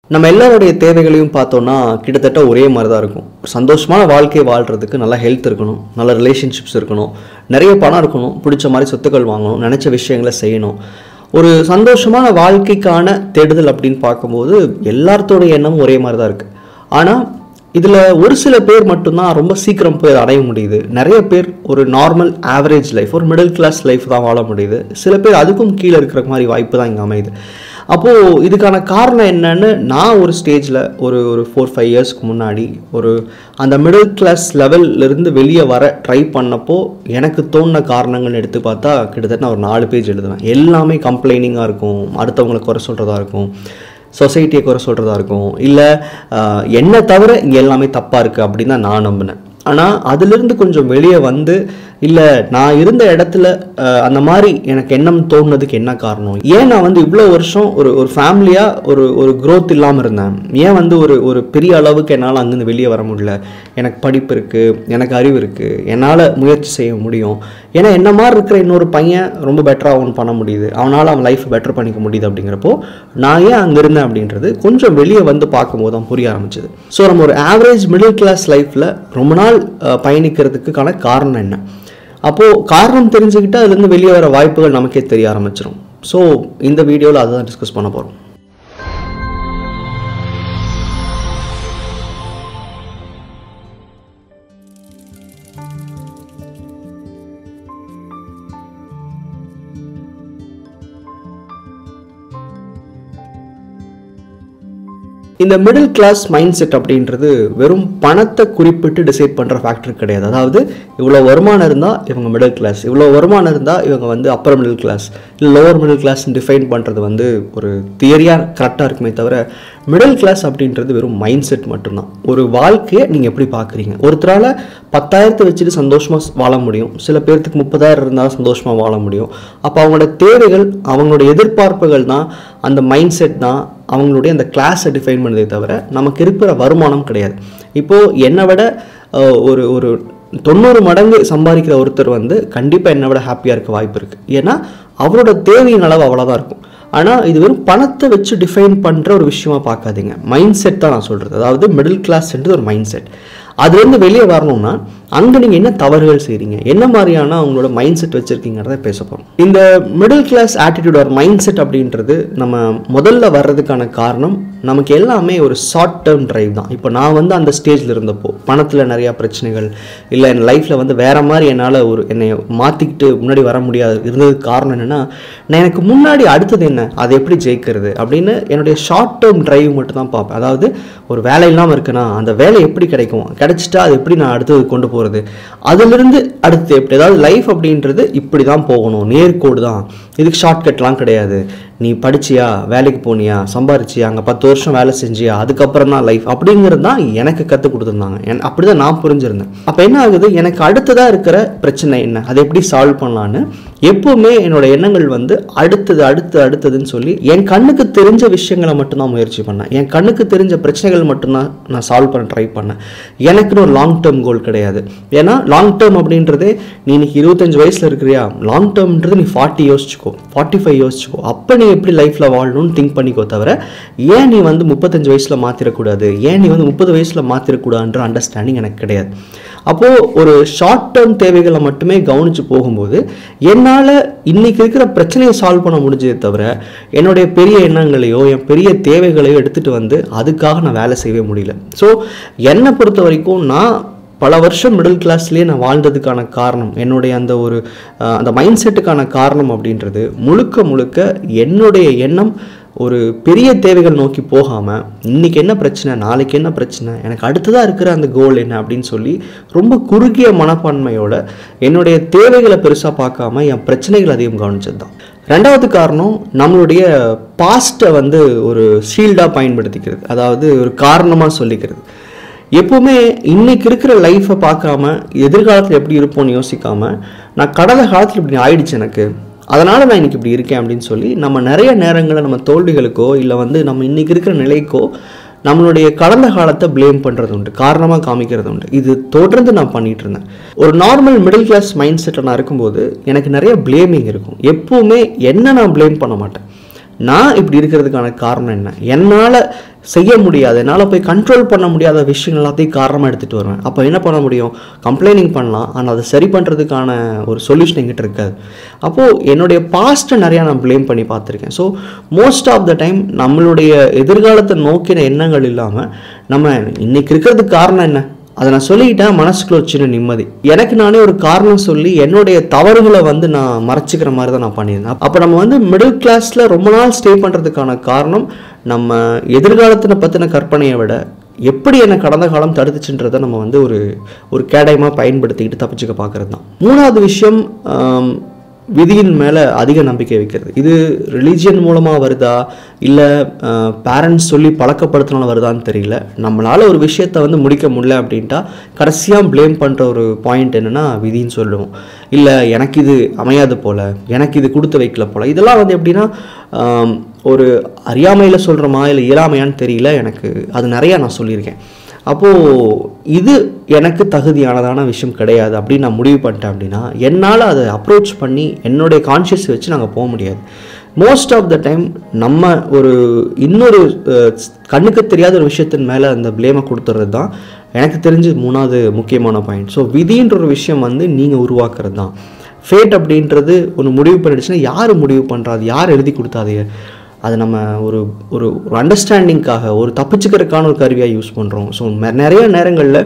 நம்ம எல்லாருடைய தேவைகளையும் பார்த்தோன்னா கிட்டத்தட்ட ஒரே மாதிரி தான் இருக்கும் சந்தோஷமான வாழ்க்கை வாழ்கிறதுக்கு நல்ல ஹெல்த் இருக்கணும் நல்ல ரிலேஷன்ஷிப்ஸ் இருக்கணும் நிறைய பணம் இருக்கணும் பிடிச்ச மாதிரி சொத்துக்கள் வாங்கணும் நினச்ச விஷயங்களை செய்யணும் ஒரு சந்தோஷமான வாழ்க்கைக்கான தேடுதல் அப்படின்னு பார்க்கும்போது எல்லாத்தோட எண்ணமும் ஒரே மாதிரி தான் இருக்குது ஆனால் இதில் ஒரு சில பேர் மட்டும்தான் ரொம்ப சீக்கிரம் போய் அதை அடைய முடியுது நிறைய பேர் ஒரு நார்மல் ஆவரேஜ் லைஃப் ஒரு மிடில் கிளாஸ் லைஃப் தான் வாழ முடியுது சில பேர் அதுக்கும் கீழே இருக்கிற மாதிரி வாய்ப்பு தான் இங்கே அமையுது அப்போது இதுக்கான காரணம் என்னன்னு நான் ஒரு ஸ்டேஜில் ஒரு ஒரு ஃபோர் ஃபைவ் இயர்ஸ்க்கு முன்னாடி ஒரு அந்த மிடில் கிளாஸ் லெவல்லேருந்து வெளியே வர ட்ரை பண்ணப்போ எனக்கு தோணின காரணங்கள் எடுத்து பார்த்தா கிட்டத்தட்ட நான் ஒரு நாலு பேஜ் எழுதுவேன் எல்லாமே கம்ப்ளைனிங்காக இருக்கும் அடுத்தவங்களை குறை சொல்கிறதா இருக்கும் சொசைட்டியை குறை சொல்கிறதா இருக்கும் இல்லை என்னை தவிர இங்கே எல்லாமே தப்பாக இருக்குது அப்படின்னு தான் நான் நம்பினேன் ஆனால் அதிலிருந்து கொஞ்சம் வெளியே வந்து இல்லை நான் இருந்த இடத்துல அஹ், அந்த மாதிரி எனக்கு எண்ணம் தோணுனதுக்கு என்ன காரணம் ஏன் நான் வந்து இவ்வளோ வருஷம் ஒரு ஒரு ஃபேமிலியாக ஒரு ஒரு growth இல்லாமல் இருந்தேன் ஏன் வந்து ஒரு ஒரு பெரிய அளவுக்கு என்னால் அங்கேருந்து வெளியே வர முடியல எனக்கு படிப்பு இருக்குது எனக்கு அறிவு இருக்குது என்னால் முயற்சி செய்ய முடியும் ஏன்னா என்ன மாதிரி இருக்கிற இன்னொரு பையன் ரொம்ப பெட்டராக அவன் பண்ண முடியுது அவனால் அவன் லைஃப் பெட்டர் பண்ணிக்க முடியுது அப்படிங்கிறப்போ நான் ஏன் அங்கே இருந்தேன் அப்படின்றது கொஞ்சம் வெளியே வந்து பார்க்கும்போது தான் புரிய ஆரம்பிச்சது ஸோ நம்ம ஒரு ஆவரேஜ் மிடில் கிளாஸ் லைஃப்பில் ரொம்ப நாள் அஹ், பயணிக்கிறதுக்கான காரணம் என்ன அப்போது காரணம் தெரிஞ்சுக்கிட்டு அதுலேருந்து வெளியே வர வாய்ப்புகள் நமக்கே தெரிய ஆரம்பிச்சிடும் ஸோ இந்த வீடியோவில் அதை தான் டிஸ்கஸ் பண்ண போகிறோம் இந்த மிடில் கிளாஸ் மைண்ட் செட் அப்படின்றது வெறும் பணத்தை குறிப்பிட்டு டிசைட் பண்ணுற ஃபேக்டர் கிடையாது அதாவது இவ்வளோ வருமானம் இருந்தால் இவங்க மிடில் கிளாஸ் இவ்வளோ வருமானம் இருந்தால் இவங்க வந்து அப்பர் மிடில் கிளாஸ் இல்லை லோவர் மிடில் கிளாஸ் டிஃபைன் பண்ணுறது வந்து ஒரு தியரியாக கரெக்டாக இருக்குமே தவிர மிடில் கிளாஸ் அப்படின்றது வெறும் மைண்ட் செட் மட்டும்தான் ஒரு வாழ்க்கையை நீங்கள் எப்படி பார்க்குறீங்க ஒருத்தரால் பத்தாயிரத்தை வச்சுட்டு சந்தோஷமாக வாழ முடியும் சில பேர்த்துக்கு முப்பதாயிரம் இருந்தால் சந்தோஷமாக வாழ முடியும் அப்போ அவங்களோட தேவைகள் அவங்களோட எதிர்பார்ப்புகள் தான் அந்த மைண்ட் செட் தான் அவங்களுடைய அந்த கிளாஸை டிஃபைன் பண்ணதே தவிர நமக்கு இருக்கிற வருமானம் கிடையாது இப்போது என்னை விட அஹ், ஒரு ஒரு தொண்ணூறு மடங்கு சம்பாதிக்கிற ஒருத்தர் வந்து கண்டிப்பாக என்னை விட ஹாப்பியாக இருக்க வாய்ப்பு இருக்குது ஏன்னா அவரோட தேவையின் அளவு அவ்வளோதான் இருக்கும் ஆனால் இது வெறும் பணத்தை வச்சு டிஃபைன் பண்ணுற ஒரு விஷயமா பார்க்காதீங்க மைண்ட் செட் தான் நான் சொல்கிறது அதாவது மிடில் கிளாஸ்ன்றது ஒரு மைண்ட் செட் அதுலேருந்து வெளியே வரணும்னா அங்கே நீங்கள் என்ன தவறுகள் செய்கிறீங்க என்ன மாதிரியான அவங்களோட மைண்ட் செட் வச்சுருக்கீங்கிறத பேச போகிறோம் இந்த மிடில் கிளாஸ் ஆட்டிடியூட் ஒரு மைண்ட் செட் அப்படின்றது நம்ம முதல்ல வர்றதுக்கான காரணம் நமக்கு எல்லாமே ஒரு ஷார்ட் டேர்ம் டிரைவ் தான் இப்போ நான் வந்து அந்த ஸ்டேஜில் இருந்தப்போ பணத்தில் நிறையா பிரச்சனைகள் இல்லை என் லைஃப்பில் வந்து வேற மாதிரி என்னால் ஒரு என்னை மாற்றிக்கிட்டு முன்னாடி வர முடியாது இருந்ததுக்கு காரணம் என்னென்னா நான் எனக்கு முன்னாடி அடுத்தது என்ன அதை எப்படி ஜெயிக்கிறது அப்படின்னு என்னுடைய ஷார்ட் டேர்ம் டிரைவ் மட்டும் தான் பார்ப்பேன் அதாவது ஒரு வேலை இல்லாமல் இருக்குன்னா அந்த வேலை எப்படி கிடைக்கும் கிடைச்சிட்டா அது எப்படி நான் அடுத்தது கொண்டு போகிறது அதிலிருந்து அடுத்து எப்படி அதாவது லைஃப் அப்படின்றது இப்படி தான் போகணும் நேர்கோடு தான் இதுக்கு ஷார்ட்கட்லாம் கிடையாது நீ படிச்சியா வேலைக்கு போனியா சம்பாரிச்சியா அங்கே பத்து வருஷம் வேலை செஞ்சியா அதுக்கப்புறம் தான் லைஃப் அப்படிங்கிறது தான் எனக்கு கற்றுக் கொடுத்துருந்தாங்க என் அப்படி தான் நான் புரிஞ்சிருந்தேன் அப்போ என்ன ஆகுது எனக்கு அடுத்ததாக இருக்கிற பிரச்சனை என்ன அதை எப்படி சால்வ் பண்ணலான்னு எப்போவுமே என்னோட எண்ணங்கள் வந்து அடுத்தது அடுத்து அடுத்ததுன்னு சொல்லி என் கண்ணுக்கு தெரிஞ்ச விஷயங்களை மட்டும்தான் முயற்சி பண்ணேன் என் கண்ணுக்கு தெரிஞ்ச பிரச்சனைகள் மட்டும்தான் நான் சால்வ் பண்ண ட்ரை பண்ணேன் எனக்குன்னு ஒரு லாங் டேர்ம் கோல் கிடையாது ஏன்னா லாங் டேர்ம் அப்படின்றதே நீ இன்னைக்கு இருபத்தஞ்சு வயசில் இருக்கிறியா லாங் டேர்ம்ன்றது நீ ஃபார்ட்டி யோசிச்சுக்கோ ஃபார்ட்டி ஃபைவ் யோசிச்சுக்கோ அப்போ நீ எப்படி லைஃப்பில் வாழணும்னு திங்க் பண்ணிக்கோ தவிர ஏன் நீ வந்து முப்பத்தஞ்சு வயசில் மாற்றிடக்கூடாது ஏன் நீ வந்து முப்பது வயசில் மாற்றிடக்கூடாதுன்ற அண்டர்ஸ்டாண்டிங் எனக்கு கிடையாது அப்போது ஒரு ஷார்ட் டேர்ம் தேவைகளை மட்டுமே கவனித்து போகும்போது என்னால் இன்னைக்கு இருக்கிற பிரச்சனையை சால்வ் பண்ண முடிஞ்சதே தவிர என்னுடைய பெரிய எண்ணங்களையோ என் பெரிய தேவைகளையோ எடுத்துகிட்டு வந்து அதுக்காக நான் வேலை செய்யவே முடியல ஸோ என்னை பொறுத்த வரைக்கும் நான் பல வருஷம் மிடில் கிளாஸ்லேயே நான் வாழ்ந்ததுக்கான காரணம் என்னுடைய அந்த ஒரு அஹ், அந்த மைண்ட் செட்டுக்கான காரணம் அப்படின்றது முழுக்க முழுக்க என்னுடைய எண்ணம் ஒரு பெரிய தேவைகள் நோக்கி போகாமல் இன்றைக்கி என்ன பிரச்சனை நாளைக்கு என்ன பிரச்சனை எனக்கு அடுத்ததாக இருக்கிற அந்த கோல் என்ன அப்படின்னு சொல்லி ரொம்ப குறுகிய மனப்பான்மையோட என்னுடைய தேவைகளை பெருசாக பார்க்காம என் பிரச்சனைகள் அதிகம் கவனிச்சது தான் ரெண்டாவது காரணம் நம்மளுடைய பாஸ்ட்டை வந்து ஒரு ஷீல்டாக பயன்படுத்திக்கிறது அதாவது ஒரு காரணமாக சொல்லிக்கிறது எப்போவுமே இன்னைக்கு இருக்கிற லைஃப்பை பார்க்காம எதிர்காலத்தில் எப்படி இருப்போம்னு யோசிக்காம நான் கடந்த காலத்தில் இப்படி ஆயிடுச்சு எனக்கு அதனால் நான் இன்னைக்கு இப்படி இருக்கேன் அப்படின்னு சொல்லி நம்ம நிறைய நேரங்களில் நம்ம தோல்விகளுக்கோ இல்லை வந்து நம்ம இன்னைக்கு இருக்கிற நிலைக்கோ நம்மளுடைய கடந்த காலத்தை ப்ளேம் பண்ணுறது உண்டு காரணமாக காமிக்கிறது உண்டு இது தொடர்ந்து நான் பண்ணிட்டு இருந்தேன் ஒரு நார்மல் மிடில் கிளாஸ் மைண்ட் செட்டில் நான் இருக்கும்போது எனக்கு நிறைய ப்ளேமிங் இருக்கும் எப்போவுமே என்ன நான் ப்ளேம் பண்ண மாட்டேன் நான் இப்படி இருக்கிறதுக்கான காரணம் என்ன என்னால் செய்ய முடியாது என்னால் போய் கண்ட்ரோல் பண்ண முடியாத விஷயங்கள் எல்லாத்தையும் காரணமாக எடுத்துகிட்டு வருவேன் அப்போ என்ன பண்ண முடியும் கம்ப்ளைனிங் பண்ணலாம் ஆனால் அதை சரி பண்ணுறதுக்கான ஒரு சொல்யூஷன் எங்கிட்ட இருக்காது அப்போது என்னுடைய பாஸ்ட்டை நிறையா நான் ப்ளேம் பண்ணி பார்த்துருக்கேன் so most of the time நம்மளுடைய எதிர்காலத்தை நோக்கின எண்ணங்கள் இல்லாமல் நம்ம இன்னைக்கு இருக்கிறதுக்கு காரணம் என்ன அதை நான் சொல்லிக்கிட்டேன் மனசுக்குள்ள ஒரு சின்ன நிம்மதி எனக்கு நானே ஒரு காரணம் சொல்லி என்னுடைய தவறுகளை வந்து நான் மறைச்சிக்கிற மாதிரி தான் நான் பண்ணியிருந்தேன் அப்போ நம்ம வந்து மிடில் கிளாஸில் ரொம்ப நாள் ஸ்டே பண்ணுறதுக்கான காரணம் நம்ம எதிர்காலத்தினை பற்றின கற்பனையை விட எப்படி என்னை கடந்த காலம் தடுத்துச்சுன்றதை நம்ம வந்து ஒரு ஒரு கேடயமாக பயன்படுத்திக்கிட்டு தப்பிச்சுக்க பார்க்கறது தான் மூணாவது விஷயம் ஆம், விதியின் மேலே அதிக நம்பிக்கை வைக்கிறது இது ரிலீஜியன் மூலமாக வருதா இல்லை பேரண்ட்ஸ் சொல்லி பழக்கப்படுத்தினால வருதான்னு தெரியல நம்மளால் ஒரு விஷயத்தை வந்து முடிக்க முடியல அப்படின்ட்டா கடைசியாக ப்ளேம் பண்ணுற ஒரு பாயிண்ட் என்னென்னா விதின்னு சொல்லுவோம் இல்லை எனக்கு இது அமையாது போல் எனக்கு இது கொடுத்து வைக்கல போல் இதெல்லாம் வந்து எப்படின்னா ஆம், ஒரு அறியாமையில் சொல்கிறோமா இல்லை இயலாமையான்னு தெரியல எனக்கு அது நிறையா நான் சொல்லியிருக்கேன் அப்போது இது எனக்கு தகுதியானதான விஷயம் கிடையாது அப்படின்னு நான் முடிவு பண்ணிட்டேன் அப்படின்னா என்னால் அதை அப்ரோச் பண்ணி என்னுடைய கான்ஷியஸ் வச்சு நாங்கள் போக முடியாது மோஸ்ட் ஆஃப் த டைம் நம்ம ஒரு இன்னொரு அஹ், கண்ணுக்கு தெரியாத ஒரு விஷயத்தின் மேலே அந்த ப்ளேமை கொடுத்துறது தான் எனக்கு தெரிஞ்சு மூணாவது முக்கியமான பாயிண்ட் ஸோ விதின்ற ஒரு விஷயம் வந்து நீங்கள் உருவாக்குறது தான் ஃபேட் அப்படின்றது ஒன்று முடிவு பண்ணிடுச்சுன்னா யார் முடிவு பண்ணுறா அது யார் எழுதி கொடுத்தாது அது நம்ம ஒரு ஒரு ஒரு அண்டர்ஸ்டாண்டிங்காக ஒரு தப்பிச்சுக்கிறதுக்கான ஒரு கருவியாக யூஸ் பண்ணுறோம் ஸோ நிறைய நேரங்களில்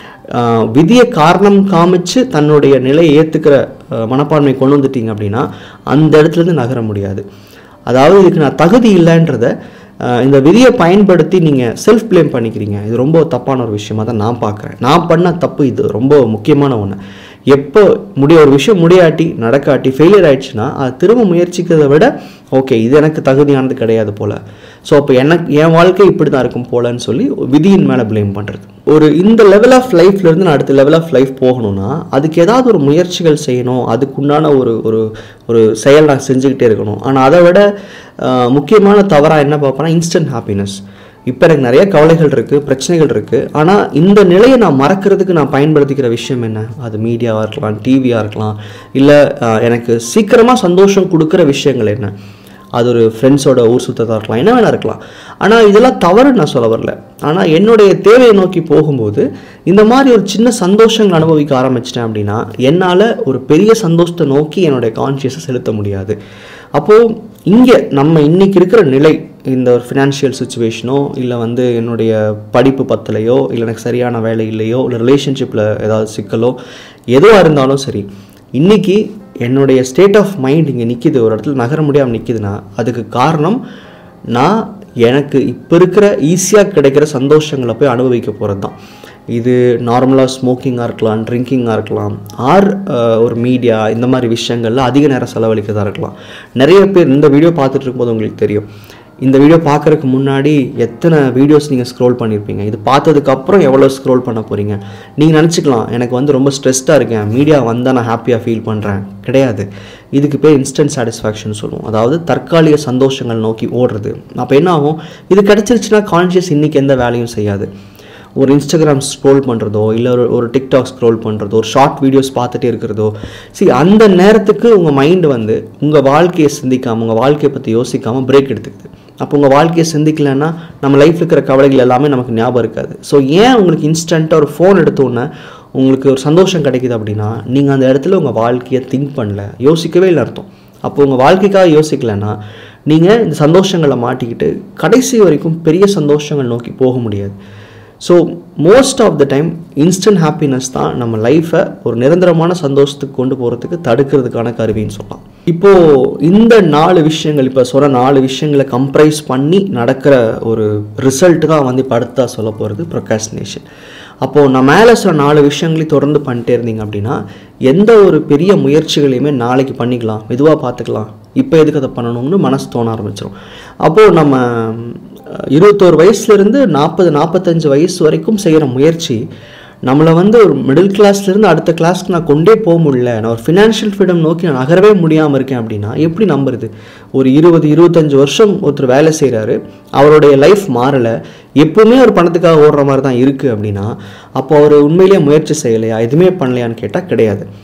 விதியை காரணம் காமிச்சு தன்னுடைய நிலையை ஏற்றுக்கிற மனப்பான்மை கொண்டு வந்துட்டீங்க அப்படின்னா அந்த இடத்துலேருந்து நகர முடியாது அதாவது இதுக்கு நான் தகுதி இல்லைன்றத ஆஹ், இந்த விதியை பயன்படுத்தி நீங்கள் செல்ஃப் ப்ளேம் பண்ணிக்கிறீங்க இது ரொம்ப தப்பான ஒரு விஷயமா தான் நான் பார்க்குறேன் நான் பண்ண தப்பு இது ரொம்ப முக்கியமான ஒன்று எப்போ முடிய ஒரு விஷயம் முடியாட்டி நடக்காட்டி ஃபெயிலியர் ஆயிடுச்சுன்னா அது திரும்ப முயற்சிக்கிறதை விட ஓகே இது எனக்கு தகுதியானது கிடையாது போல் ஸோ அப்போ எனக்கு என் வாழ்க்கை இப்படி தான் இருக்கும் போலன்னு சொல்லி விதியின் மேலே ப்ளேம் பண்ணுறது ஒரு இந்த லெவல் ஆஃப் லைஃப்லேருந்து நான் அடுத்த லெவல் ஆஃப் லைஃப் போகணும்னா அதுக்கு ஏதாவது ஒரு முயற்சிகள் செய்யணும் அதுக்குண்டான ஒரு ஒரு ஒரு செயல் நான் செஞ்சுக்கிட்டே இருக்கணும் ஆனால் அதை விட ஆஹ், முக்கியமான தவறாக என்ன பார்ப்பேன்னா இன்ஸ்டன்ட் ஹாப்பினஸ் இப்போ எனக்கு நிறைய கவலைகள் இருக்குது பிரச்சனைகள் இருக்குது ஆனால் இந்த நிலையை நான் மறக்கிறதுக்கு நான் பயன்படுத்திக்கிற விஷயம் என்ன அது மீடியாவாக இருக்கலாம் டிவியாக இருக்கலாம் இல்லை எனக்கு சீக்கிரமாக சந்தோஷம் கொடுக்குற விஷயங்கள் என்ன அது ஒரு ஃப்ரெண்ட்ஸோட ஊர் சுத்ததாக இருக்கலாம் என்ன வேணா இருக்கலாம் ஆனால் இதெல்லாம் தவறுன்னு நான் சொல்ல வரல ஆனால் என்னுடைய தேவையை நோக்கி போகும்போது இந்த மாதிரி ஒரு சின்ன சந்தோஷங்கள் அனுபவிக்க ஆரம்பிச்சிட்டேன் அப்படின்னா என்னால் ஒரு பெரிய சந்தோஷத்தை நோக்கி என்னுடைய கான்ஷியஸை செலுத்த முடியாது அப்போது இங்கே நம்ம இன்னைக்கு இருக்கிற நிலை இந்த ஒரு ஃபினான்ஷியல் சுச்சுவேஷனோ இல்லை வந்து என்னுடைய படிப்பு பத்தலையோ இல்லை எனக்கு சரியான வேலை இல்லையோ இல்லை ரிலேஷன்ஷிப்பில் ஏதாவது சிக்கலோ எதுவாக இருந்தாலும் சரி இன்னைக்கு என்னுடைய ஸ்டேட் ஆஃப் மைண்ட் இங்கே நிற்கிது ஒரு இடத்துல நகர முடியாமல் நிற்கிதுன்னா அதுக்கு காரணம் நான் எனக்கு இப்போ இருக்கிற ஈஸியாக கிடைக்கிற சந்தோஷங்களை போய் அனுபவிக்க போகிறது தான் இது நார்மலாக ஸ்மோக்கிங்காக இருக்கலாம் ட்ரிங்கிங்காக இருக்கலாம் ஆர் ஒரு மீடியா இந்த மாதிரி விஷயங்கள்ல அதிக நேரம் செலவழிக்கிறதா இருக்கலாம் நிறைய பேர் இந்த வீடியோ பார்த்துட்டு இருக்கும்போது உங்களுக்கு தெரியும் இந்த வீடியோ பார்க்குறதுக்கு முன்னாடி எத்தனை வீடியோஸ் நீங்கள் ஸ்க்ரோல் பண்ணியிருப்பீங்க இது பார்த்ததுக்கப்புறம் எவ்வளோ ஸ்க்ரோல் பண்ண போகிறீங்க நீங்கள் நினச்சிக்கலாம் எனக்கு வந்து ரொம்ப ஸ்ட்ரெஸ்டாக இருக்கேன் மீடியா வந்தால் நான் ஹாப்பியாக ஃபீல் பண்ணுறேன் கிடையாது இதுக்கு பேர் இன்ஸ்டன்ட் சாட்டிஸ்ஃபேக்ஷன் சொல்லுவோம் அதாவது தற்காலிக சந்தோஷங்கள் நோக்கி ஓடுறது அப்போ என்ன ஆகும் இது கிடச்சிருச்சுன்னா கான்ஷியஸ் இன்றைக்கி எந்த வேலையும் செய்யாது ஒரு இன்ஸ்டாகிராம் ஸ்க்ரோல் பண்ணுறதோ இல்லை ஒரு ஒரு டிக்டாக் ஸ்க்ரோல் பண்ணுறதோ ஒரு ஷார்ட் வீடியோஸ் பார்த்துட்டே இருக்கிறதோ see அந்த நேரத்துக்கு உங்கள் மைண்டு வந்து உங்கள் வாழ்க்கையை சிந்திக்காமல் உங்கள் வாழ்க்கையை பற்றி யோசிக்காமல் பிரேக் எடுத்துக்குது அப்போ உங்கள் வாழ்க்கையை சிந்திக்கலைன்னா நம்ம லைஃப் இருக்கிற கவலைகள் எல்லாமே நமக்கு ஞாபகம் இருக்காது ஸோ ஏன் உங்களுக்கு இன்ஸ்டண்ட்டாக ஒரு ஃபோன் எடுத்த உடனே உங்களுக்கு ஒரு சந்தோஷம் கிடைக்குது அப்படின்னா நீங்கள் அந்த இடத்துல உங்கள் வாழ்க்கையை திங்க் பண்ணல யோசிக்கவே இல்லை அர்த்தம் அப்போ உங்கள் வாழ்க்கைக்காக யோசிக்கலைன்னா நீங்கள் இந்த சந்தோஷங்களை மாட்டிக்கிட்டு கடைசி வரைக்கும் பெரிய சந்தோஷங்கள் நோக்கி போக முடியாது so most of the time instant happiness தான் நம்ம லைஃப்பை ஒரு நிரந்தரமான சந்தோஷத்துக்கு கொண்டு போகிறதுக்கு தடுக்கிறதுக்கான கருவின்னு சொல்லலாம் இப்போது இந்த நாலு விஷயங்கள் இப்போ சொன்ன நாலு விஷயங்களை கம்ப்ரைஸ் பண்ணி நடக்கிற ஒரு ரிசல்ட் தான் வந்து இப்போ அடுத்தா சொல்ல போகிறது ப்ரொகாஸ்டினேஷன் அப்போது நான் மேலே சொன்ன நாலு விஷயங்களையும் தொடர்ந்து பண்ணிட்டே இருந்தீங்க அப்படின்னா எந்த ஒரு பெரிய முயற்சிகளையுமே நாளைக்கு பண்ணிக்கலாம் மெதுவாக பார்த்துக்கலாம் இப்போ எதுக்கு அதை பண்ணணும்னு மனசு தோண ஆரம்பிச்சிடும் அப்போது நம்ம அஹ், இருபத்தோரு வயசுலேருந்து நாற்பது நாற்பத்தஞ்சு வயசு வரைக்கும் செய்கிற முயற்சி நம்மளை வந்து ஒரு மிடில் கிளாஸ்லேருந்து அடுத்த கிளாஸ்க்கு நான் கொண்டே போக முடியல நான் ஒரு ஃபினான்ஷியல் ஃப்ரீடம் நோக்கி நான் நகரவே முடியாமல் இருக்கேன் அப்படின்னா எப்படி நம்புறது ஒரு இருபது இருபத்தஞ்சு வருஷம் ஒருத்தர் வேலை செய்கிறாரு அவருடைய லைஃப் மாறலை எப்பவுமே ஒரு பணத்துக்காக ஓடுற மாதிரி தான் இருக்குது அப்படின்னா அப்போ அவர் உண்மையிலேயே முயற்சி செய்யலையா எதுவுமே பண்ணலையான்னு கேட்டால் கிடையாது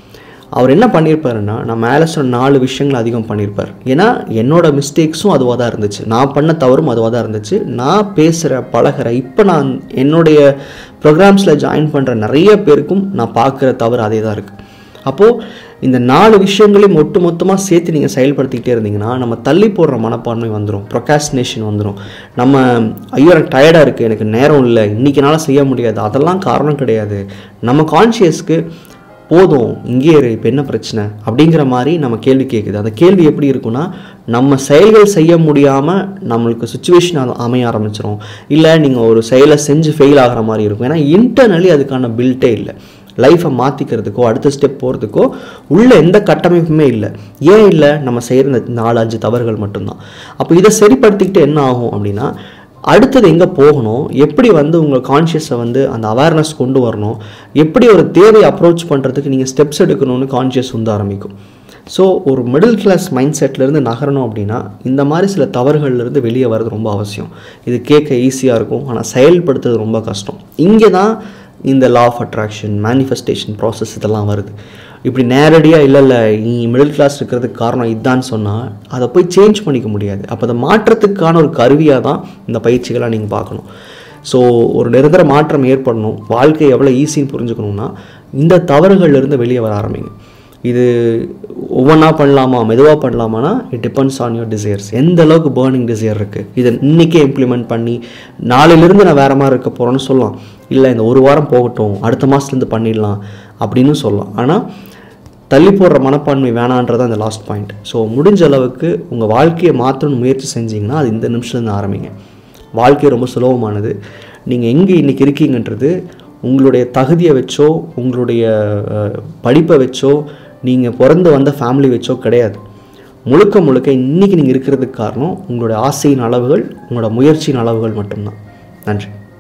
அவர் என்ன பண்ணியிருப்பாருன்னா நான் மேலே சொன்ன நாலு விஷயங்கள் அதிகம் பண்ணியிருப்பார் ஏன்னா என்னோட மிஸ்டேக்ஸும் அதுவாக தான் இருந்துச்சு நான் பண்ண தவறும் அதுவாக தான் இருந்துச்சு நான் பேசுகிற பழகிற இப்போ நான் என்னுடைய ப்ரோக்ராம்ஸில் ஜாயின் பண்ணுற நிறைய பேருக்கும் நான் பார்க்குற தவறு அதே தான் இருக்குது அப்போது இந்த நாலு விஷயங்களையும் ஒட்டு மொத்தமாக சேர்த்து நீங்கள் செயல்படுத்திக்கிட்டே இருந்தீங்கன்னா நம்ம தள்ளி போடுற மனப்பான்மை வந்துடும் ப்ரொகாஸ்டினேஷன் வந்துடும் நம்ம ஐயோ எனக்கு டயர்டாக இருக்குது எனக்கு நேரம் இல்லை இன்றைக்கி என்னால் செய்ய முடியாது அதெல்லாம் காரணம் கிடையாது நம்ம கான்ஷியஸ்க்கு போதும் இங்கே இரு இப்போ என்ன பிரச்சனை அப்படிங்கிற மாதிரி நம்ம கேள்வி கேட்குது அந்த கேள்வி எப்படி இருக்குன்னா நம்ம செயல்கள் செய்ய முடியாமல் நம்மளுக்கு சுச்சுவேஷன் அமைய ஆரம்பிச்சிடும் இல்லை நீங்கள் ஒரு செயலை செஞ்சு ஃபெயில் ஆகிற மாதிரி இருக்கும் ஏன்னா இன்டர்னலி அதுக்கான பில்ட்டே இல்லை லைஃப்பை மாற்றிக்கிறதுக்கோ அடுத்த ஸ்டெப் போகிறதுக்கோ உள்ள எந்த கட்டமைப்புமே இல்லை ஏன் இல்லை நம்ம செய்கிற இந்த நாலு அஞ்சு தவறுகள் மட்டும்தான் அப்போ இதை சரிப்படுத்திக்கிட்டு என்ன ஆகும் அப்படின்னா அடுத்தது எங்கே போகணும் எப்படி வந்து உங்கள் கான்ஷியஸை வந்து அந்த அவேர்னஸ் கொண்டு வரணும் எப்படி ஒரு தேவையை அப்ரோச் பண்ணுறதுக்கு நீங்கள் ஸ்டெப்ஸ் எடுக்கணும்னு கான்ஷியஸ் வந்து ஆரம்பிக்கும் ஸோ ஒரு மிடில் கிளாஸ் மைண்ட் செட்லேருந்து நகரணும் அப்படின்னா இந்த மாதிரி சில தவறுகள்லேருந்து வெளியே வர்றது ரொம்ப அவசியம் இது கேட்க ஈஸியாக இருக்கும் ஆனால் செயல்படுத்துறது ரொம்ப கஷ்டம் இங்கே தான் இந்த law of attraction manifestation process இதெல்லாம் வருது இப்படி நேரடியாக இல்லை இல்லை நீ மிடில் கிளாஸ் இருக்கிறதுக்கு காரணம் இதுதான் சொன்னால் அதை போய் சேஞ்ச் பண்ணிக்க முடியாது அப்போ அதை மாற்றத்துக்கான ஒரு கருவியாக தான் இந்த பயிற்சிகளாக நீங்கள் பார்க்கணும் ஸோ ஒரு நிரந்தர மாற்றம் ஏற்படணும் வாழ்க்கை எவ்வளோ ஈஸின்னு புரிஞ்சுக்கணுன்னா இந்த தவறுகள்லேருந்து வெளியே வர ஆரம்பிங்க இது ஒவ்வொன்றா பண்ணலாமா மெதுவாக பண்ணலாமானா it depends on your desires எந்த அளவுக்கு பேர்னிங் டிசைர் இருக்குது இதை இன்றைக்கே இம்ப்ளிமெண்ட் பண்ணி நாளையிலேருந்து நான் வேறு மாதிரி இருக்க போகிறேன்னு சொல்லலாம் இல்லை இந்த ஒரு வாரம் போகட்டும் அடுத்த மாதத்துலேருந்து பண்ணிடலாம் அப்படின்னு சொல்லலாம் ஆனால் தள்ளி போடுற மனப்பான்மை வேணான்றது அந்த லாஸ்ட் பாயிண்ட் ஸோ முடிஞ்ச அளவுக்கு உங்கள் வாழ்க்கையை மாற்றணும்னு முயற்சி செஞ்சீங்கன்னா அது இந்த நிமிஷத்துலேருந்து ஆரம்பிங்க வாழ்க்கை ரொம்ப சுலபமானது நீங்கள் எங்கே இன்றைக்கி இருக்கீங்கன்றது உங்களுடைய தகுதியை வச்சோ உங்களுடைய அஹ், படிப்பை வச்சோ நீங்கள் பிறந்து வந்த ஃபேமிலி வச்சோ கிடையாது முழுக்க முழுக்க இன்றைக்கி நீங்கள் இருக்கிறதுக்கு காரணம் உங்களுடைய ஆசையின் அளவுகள் உங்களோட முயற்சியின் அளவுகள் மட்டும்தான் நன்றி